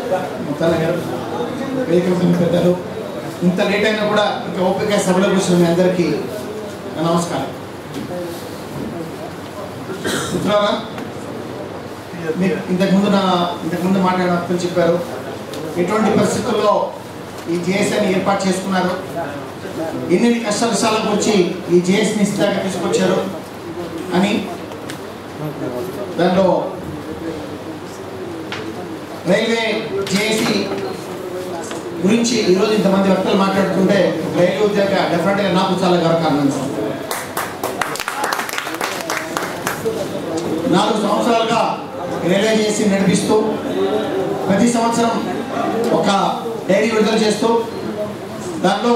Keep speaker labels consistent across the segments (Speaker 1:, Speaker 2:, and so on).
Speaker 1: ముత్తాల గారు వేదిక మీద పెద్దలు ఇంత లేట్ అయినా కూడా ఇంకా ఓపిక సభలో కూర్చున్న మీ అందరికీ నా నమస్కారం మిత్రులారా మీకు ఇంతకుముందు నా ఇంతకుముందు మాట్లాడిన వ్యక్తులు చెప్పారు ఎటువంటి పరిస్థితుల్లో ఈ జేఎస్ఐని ఏర్పాటు చేసుకున్నారు ఎన్ని కష్ట కష్టాలకు వచ్చి ఈ జేఎస్ని స్థితిగా తీసుకొచ్చారు అని దాంట్లో రైల్వే జేఏసీ గురించి ఈరోజు ఇంతమంది వ్యక్తులు మాట్లాడుతుంటే రైల్వే ఉద్యోగ డెఫినెట్గా నాకు చాలా గర్వకారణం సార్ నాలుగు సంవత్సరాలుగా రైల్వే జేఏసీ నడిపిస్తూ ప్రతి సంవత్సరం ఒక డైరీ విడుదల చేస్తూ దాంట్లో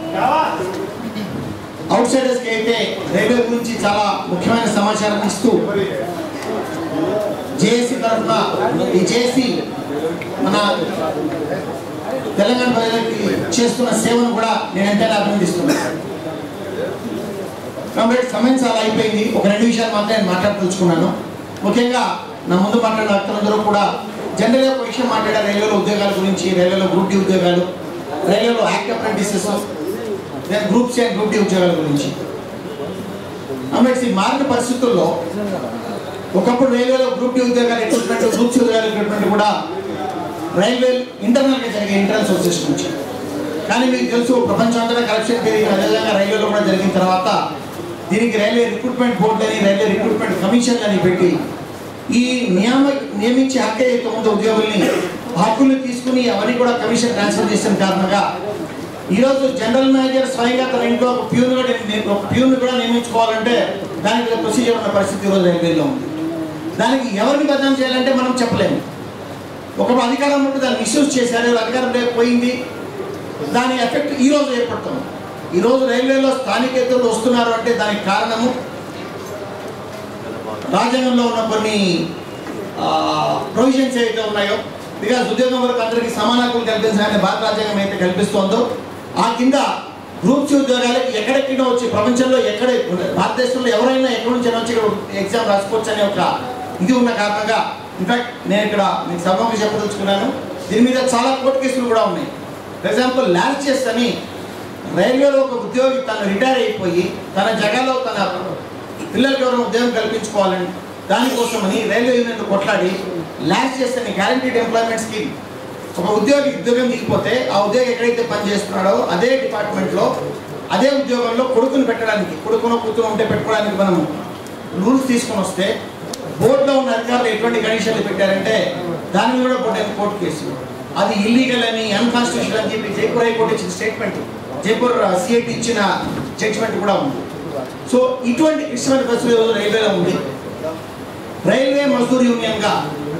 Speaker 1: అవుట్ సైడర్స్కి అయితే రైల్వే గురించి చాలా ముఖ్యమైన సమాచారం ఇస్తూ జేఏసీ తరఫున ఈ జేఏసీ మన తెలంగాణ ప్రజలకి చేస్తున్న సేవను కూడా నేను ఎంతైనా అభినందిస్తున్నాను కాబట్టి సమయం చాలా అయిపోయింది ఒక రెండు విషయాలు మాత్రం నేను మాట్లాడదలుచుకున్నాను ముఖ్యంగా నా ముందు మాట్లాడిన వ్యక్తులందరూ కూడా జనరల్గా ఒక విషయం మాట్లాడారు రైల్వేలో ఉద్యోగాల గురించి రైల్వేలో గ్రూప్ డి ఉద్యోగాలు రైల్వేలో act apprentices group C and group D ఉద్యోగాల గురించి కాబట్టి ఈ మారిన పరిస్థితుల్లో ఒకప్పుడు రైల్వేలో గ్రూప్ డి ఉద్యోగాలు రిక్రూట్మెంట్ గ్రూప్ సి ఉద్యోగాల రిక్రూట్మెంట్ కూడా రైల్వే ఇంటర్నల్గా జరిగే ఇంటర్నల్ సోర్సెస్ నుంచి కానీ మీకు తెలుసు ప్రపంచం అంతటా కరప్షన్ పెరిగి అదేవిధంగా రైల్వేలో కూడా జరిగిన తర్వాత దీనికి రైల్వే రిక్రూట్మెంట్ బోర్డు అని రైల్వే రిక్రూట్మెంట్ కమిషన్ అని పెట్టి ఈ నియామ నియమించే హక్కు ఏదైతే ఉందో ఉద్యోగుల్ని హక్కులు తీసుకుని అవన్నీ కూడా కమిషన్ ట్రాన్స్ఫర్ చేసిన కారణంగా ఈరోజు జనరల్ మేనేజర్ స్వయంగా తన ఇంట్లో ఒక ప్యూన్ కూడా నే- ఒక ప్యూన్ కూడా నియమించుకోవాలంటే దానికి ప్రొసీజర్ ఉన్న పరిస్థితి ఈరోజు రైల్వేలో ఉంది దానికి ఎవరిని బదనాం చేయాలంటే మనం చెప్పలేము ఒక అధికారం ఉంటే దాన్ని మిస్యూజ్ చేశారు అధికారం లేకపోయింది దాని ఎఫెక్ట్ ఈ రోజు ఏర్పడుతుంది ఈ రోజు రైల్వేలో స్థానికేతరులు వస్తున్నారు అంటే దానికి కారణము రాజ్యాంగంలో ఉన్న కొన్ని ప్రొవిజన్స్ ఏవైతే ఉన్నాయో బికాజ్ ఉద్యోగం వరకు అందరికీ సమాన హక్కులు కల్పించాలని భారత రాజ్యాంగం అయితే కల్పిస్తోందో ఆ కింద గ్రూప్ సి ఉద్యోగాలకి ఎక్కడెక్కడ వచ్చి ప్రపంచంలో ఎక్కడ భారతదేశంలో ఎవరైనా ఎక్కడి నుంచి వచ్చి ఇక్కడ ఎగ్జామ్ రాసుకోవచ్చు అనే ఒక ఇది ఉన్న కారణంగా ఇన్ఫాక్ట్ నేను ఇక్కడ మీకు సభకు చెప్పదలుచుకున్నాను దీని మీద చాలా కోర్టు కేసులు కూడా ఉన్నాయి ఫర్ ఎగ్జాంపుల్ లార్చెస్ అని రైల్వేలో ఒక ఉద్యోగి తను రిటైర్ అయిపోయి తన జగాలో తన పిల్లలకి ఎవరైనా ఉద్యోగం కల్పించుకోవాలని దానికోసమని రైల్వే యూనియన్ కొట్లాడి లార్చెస్ అని గ్యారంటీడ్ ఎంప్లాయ్మెంట్ స్కీమ్ ఒక ఉద్యోగి ఉద్యోగం దిగిపోతే ఆ ఉద్యోగి ఎక్కడైతే పని చేస్తున్నాడో అదే డిపార్ట్మెంట్లో అదే ఉద్యోగంలో కొడుకుని పెట్టడానికి కొడుకును కూతురు ఉంటే పెట్టుకోవడానికి మనం రూల్స్ తీసుకొని వస్తే బోర్డులో ఉన్న అధికారులు ఎటువంటి కండిషన్లు పెట్టారంటే దాని మీద కూడా బోర్డు కోర్టు కేసు అది ఇల్లీగల్ అని అన్కాన్స్టిట్యూషన్ అని చెప్పి జైపూర్ హైకోర్టు ఇచ్చిన స్టేట్మెంట్ జైపూర్ సిఐటి ఇచ్చిన జడ్జిమెంట్ కూడా ఉంది సో ఇటువంటి క్లిష్టమైన పరిస్థితులు ఈరోజు రైల్వేలో ఉంది రైల్వే మజ్దూర్ యూనియన్గా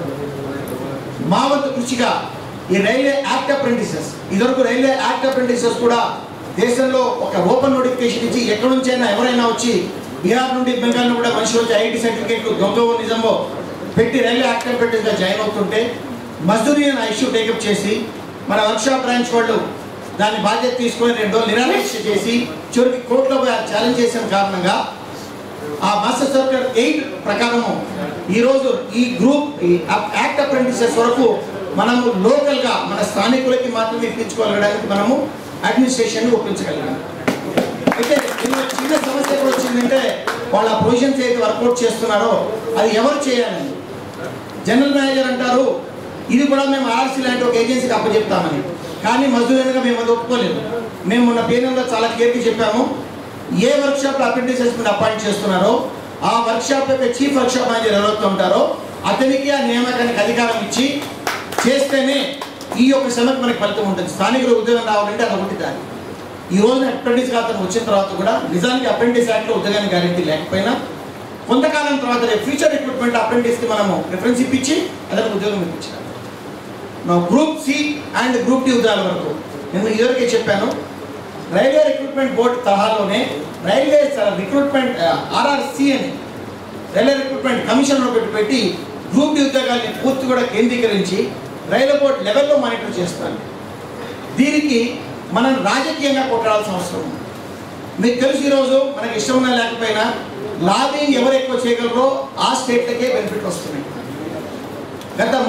Speaker 1: మా వంతు కృషిగా ఈ రైల్వే యాక్ట్ అప్రెంటిసెస్ ఇదివరకు రైల్వే యాక్ట్ అప్రెంటిసెస్ కూడా దేశంలో ఒక ఓపెన్ నోటిఫికేషన్ ఇచ్చి ఎక్కడి నుంచైనా ఎవరైనా వచ్చి బీహార్ నుండి బెంగాల్ నుండి కూడా మనుషులు వచ్చి ఐఐటి సర్టిఫికేట్ దొంగవో నిజమో పెట్టి రైల్వే యాక్ట్ అప్రెంటిస్గా జాయిన్ అవుతుంటే మజ్దూర్ యూనియన్ ఇష్యూ టేకప్ చేసి మన వర్క్షాప్ బ్రాంచ్ వాళ్ళు దాని బాధ్యత తీసుకొని రెండు రోజులు నిరాదీక్ష చేసి చివరికి కోర్టులో ఛాలెంజ్ చేసిన కారణంగా ఆ మాస్టర్ సర్కులర్ ఎయిట్ ప్రకారము ఈరోజు ఈ గ్రూప్ ఈ యాక్ట్ అప్రెంటిసెస్ వరకు మనము లోకల్గా మన స్థానికులకి మాత్రమే ఇప్పించుకోగలగడానికి మనము అడ్మినిస్ట్రేషన్ ఒప్పించగలిగాం అయితే దీనిలో చిన్న సమస్య కూడా వచ్చిందంటే వాళ్ళ ప్రొవిజన్స్ ఏదైతే వర్కౌట్ చేస్తున్నారో అది ఎవరు చేయాలని జనరల్ మేనేజర్ అంటారు ఇది కూడా మేము ఆర్సీ లాంటి ఒక ఏజెన్సీకి అప్పచెప్తామని కానీ మజూరుగా మేము అది ఒప్పుకోలేదు మేము మొన్న పేనంలో చాలా క్లియర్గా చెప్పాము ఏ వర్క్షాప్లో అప్రెంటిసెస్ మీద అపాయింట్ చేస్తున్నారో ఆ వర్క్షాప్ యొక్క చీఫ్ వర్క్షాప్ మేనేజర్ ఎవరైతే ఉంటారో అతనికి ఆ నియామకానికి అధికారం ఇచ్చి చేస్తేనే ఈ యొక్క శ్రమకు మనకి ఫలితం ఉంటుంది స్థానికులు ఉద్యోగం రావాలంటే అది ఒకటి దాని ఈ రోజున అప్రెంటిస్ అతను వచ్చిన తర్వాత కూడా నిజానికి అప్రెంటిస్ యాక్ట్లో ఉద్యోగానికి గ్యారెంటీ లేకపోయినా కొంతకాలం తర్వాత రేపు ఫ్యూచర్ రిక్రూట్మెంట్ అప్రెంటిస్కి మనము రిఫరెన్స్ ఇప్పించి అతనికి ఉద్యోగం ఇప్పించాలి నా group C and group D ఉద్యోగాల వరకు నేను ఇదివరకే చెప్పాను రైల్వే రిక్రూట్మెంట్ బోర్డు తరహాలోనే రైల్వే రిక్రూట్మెంట్ ఆర్ఆర్సి అని రైల్వే రిక్రూట్మెంట్ కమిషన్ పెట్టి పెట్టి గ్రూప్ డి ఉద్యోగాల్ని పూర్తి కూడా కేంద్రీకరించి రైల్వే బోర్డు లెవెల్లో మానిటర్ చేస్తాను దీనికి మనం రాజకీయంగా కొట్టాల్సిన అవసరం ఉంది మీకు తెలుసు ఈరోజు మనకి ఇష్టం ఉన్నా లేకపోయినా లాబింగ్ ఎవరు ఎక్కువ చేయగలరో ఆ స్టేట్లకే బెనిఫిట్ వస్తున్నాయి గత ముప్పై ఏళ్ళ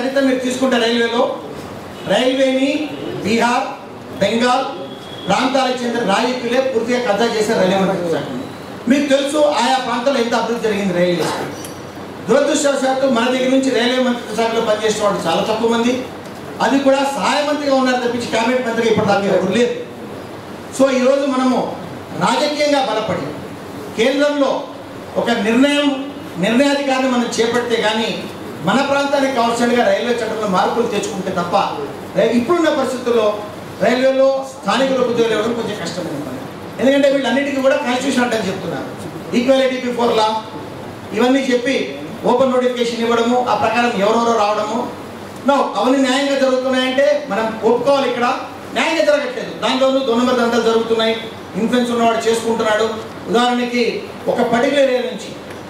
Speaker 1: చరిత్ర మీరు తీసుకుంటే రైల్వేలో రైల్వేని బీహార్ బెంగాల్ ప్రాంతాలకు చెందిన రాజకీయులే పూర్తిగా కబ్జా చేశారు రైల్వే మంత్రిత్వ శాఖని మీకు తెలుసు ఆయా ప్రాంతాల్లో ఎంత అభివృద్ధి జరిగింది రైల్వే దురదృష్టవశాత్తు మన దగ్గర నుంచి రైల్వే మంత్రిత్వ శాఖలో పనిచేసిన వాళ్ళు చాలా తక్కువ మంది అది కూడా సహాయ మంత్రిగా ఉన్నారు తప్పించి కేబినెట్ మంత్రిగా ఇప్పటిదాకా ఎవరు లేరు సో ఈరోజు మనము రాజకీయంగా బలపడి కేంద్రంలో ఒక నిర్ణయం నిర్ణయాధికారిని మనం చేపడితే కానీ మన ప్రాంతానికి కావాల్సినగా రైల్వే చట్టంలో మార్పులు తెచ్చుకుంటే తప్ప రై- ఇప్పుడున్న పరిస్థితుల్లో రైల్వేలో స్థానికులకు ఉద్యోగాలు ఇవ్వడం కొంచెం కష్టమైన పని ఎందుకంటే వీళ్ళన్నిటికీ కూడా కాన్స్టిట్యూషన్ అంటే చెప్తున్నారు ఈక్వాలిటీ బిఫోర్ లా ఇవన్నీ చెప్పి ఓపెన్ నోటిఫికేషన్ ఇవ్వడము ఆ ప్రకారం ఎవరెవరో రావడము నో అవన్నీ న్యాయంగా జరుగుతున్నాయంటే మనం ఒప్పుకోవాలి ఇక్కడ న్యాయంగా జరగట్లేదు దాంట్లోనూ దొంగ దండలు జరుగుతున్నాయి ఇన్ఫ్లుయెన్స్ ఉన్నవాడు చేసుకుంటున్నాడు ఉదాహరణకి ఒక పర్టికులర్ ఏరియా నుంచి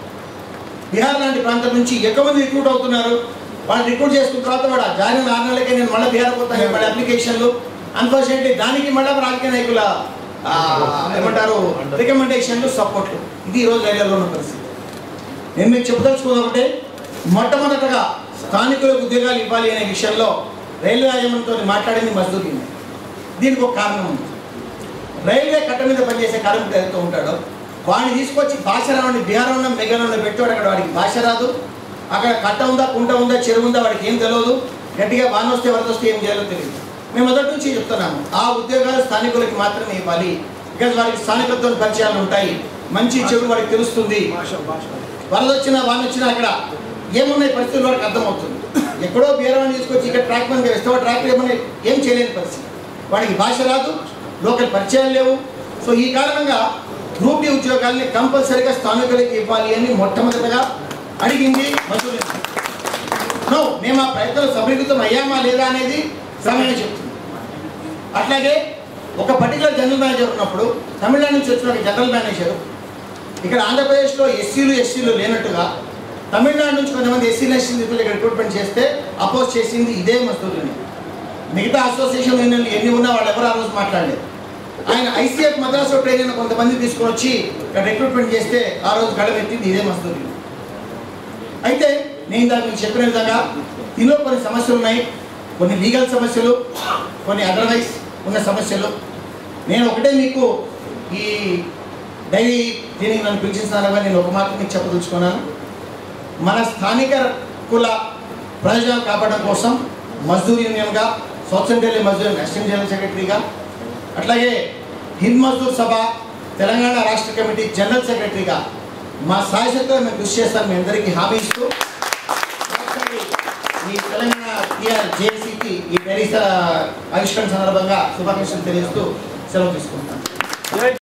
Speaker 1: బీహార్ లాంటి ప్రాంతం నుంచి ఎక్కువ మంది రిక్రూట్ అవుతున్నారు వాళ్ళు రిక్రూట్ చేసుకున్న తర్వాత కూడా జాయిన్ అయిన ఆరు నెలలకే నేను మళ్ళీ బీహార్ పోతాను మళ్ళీ అప్లికేషన్లు అన్ఫార్చునేట్లీ దానికి మళ్ళీ రాజకీయ నాయకుల ఆ, ఏమంటారు రికమెండేషన్లు సపోర్ట్లు ఇది ఈ రోజు రైల్వేలో ఉన్న పరిస్థితి నేను మీకు చెప్పదలుచుకున్నది ఒకటే మొట్టమొదటగా స్థానికులకు ఉద్యోగాలు ఇవ్వాలి అనే విషయంలో రైల్వే యాజమాన్యంతో మాట్లాడింది మజ్దూర్ యూనియన్ దీనికి ఒక కారణం ఉంది రైల్వే కట్ట మీద పనిచేసే కార్మికుడు ఎవరితో ఉంటాడో వాడిని తీసుకొచ్చి భాషరావుని బీహారంలో మెగనంలో పెట్టాడు అక్కడ వాడికి భాష రాదు అక్కడ కట్ట ఉందా కుంట ఉందా చెరువు ఉందా వాడికి ఏం తెలియదు గట్టిగా వాన వస్తే వరద వస్తే ఏం చేయాలో తెలియదు మేము మొదటి నుంచి చెప్తున్నాము ఆ ఉద్యోగాలు స్థానికులకి మాత్రమే ఇవ్వాలి బికాజ్ వాడికి స్థానికులతో పరిచయాలు ఉంటాయి మంచి చెడు వాడికి తెలుస్తుంది వరద వచ్చినా వాన వచ్చినా అక్కడ ఏమున్నాయి పరిస్థితులు వాడికి అర్థమవుతుంది ఎక్కడో బీరవాణి తీసుకొచ్చి ఇక్కడ ట్రాక్ మీద వేస్తే ట్రాక్ ఏమన్నా ఏం చేయలేని పరిస్థితి వాడికి భాష రాదు లోకల్ పరిచయాలు లేవు సో ఈ కారణంగా గ్రూప్ డి ఉద్యోగాల్ని కంపల్సరీగా స్థానికులకి ఇవ్వాలి అని మొట్టమొదటిగా అడిగింది మసూరి నో మేము ఆ ప్రయత్నాలు సఫలీకృతం అయ్యామా లేదా అనేది సమయం చెప్తుంది అట్లాగే ఒక పర్టికులర్ జనరల్ మేనేజర్ ఉన్నప్పుడు తమిళనాడు నుంచి వచ్చిన ఒక జనరల్ మేనేజర్ ఇక్కడ ఆంధ్రప్రదేశ్లో ఎస్సీలు ఎస్సీలు లేనట్టుగా తమిళనాడు నుంచి కొంతమంది ఎస్సీలు ఎస్సీ ఇక్కడ రిక్రూట్మెంట్ చేస్తే అపోజ్ చేసింది ఇదే మస్తూరుని మిగతా అసోసియేషన్ యూనియన్లు ఎన్ని ఉన్నా వాళ్ళు ఎవరు ఆ రోజు మాట్లాడలేదు ఆయన ఐసీఎఫ్ మద్రాసులో ట్రైన్ అయిన కొంతమంది తీసుకొని వచ్చి ఇక్కడ రిక్రూట్మెంట్ చేస్తే ఆ రోజు గడవెత్తింది ఇదే మస్తూరి అయితే నేను ఇందాక మీకు చెప్పిన విధంగా దీనిలో కొన్ని సమస్యలు ఉన్నాయి కొన్ని లీగల్ సమస్యలు కొన్ని అదర్వైజ్ ఉన్న సమస్యలు నేను ఒకటే మీకు ఈ డైరీ దీనికి నన్ను పిలిచిన సందర్భంగా నేను ఒక మాట మీకు చెప్పదలుచుకున్నాను మన స్థానిక కుల ప్రయోజనాలు కాపాడడం కోసం మజ్దూర్ యూనియన్గా south Delhi Mazdoor union assistant general సెక్రటరీగా అట్లాగే హింద్ మజ్దూర్ సభ తెలంగాణ రాష్ట్ర కమిటీ జనరల్ సెక్రటరీగా మా సాయశక్తిగా మేము కృషి చేస్తాను మీ అందరికీ హామీ ఇస్తూ ఈ తెలంగాణ టీఆర్ జేఏసీకి ఈ డైరీ ఆవిష్కరణ సందర్భంగా శుభాకాంక్షలు తెలియజేస్తూ సెలవు తీసుకుంటాను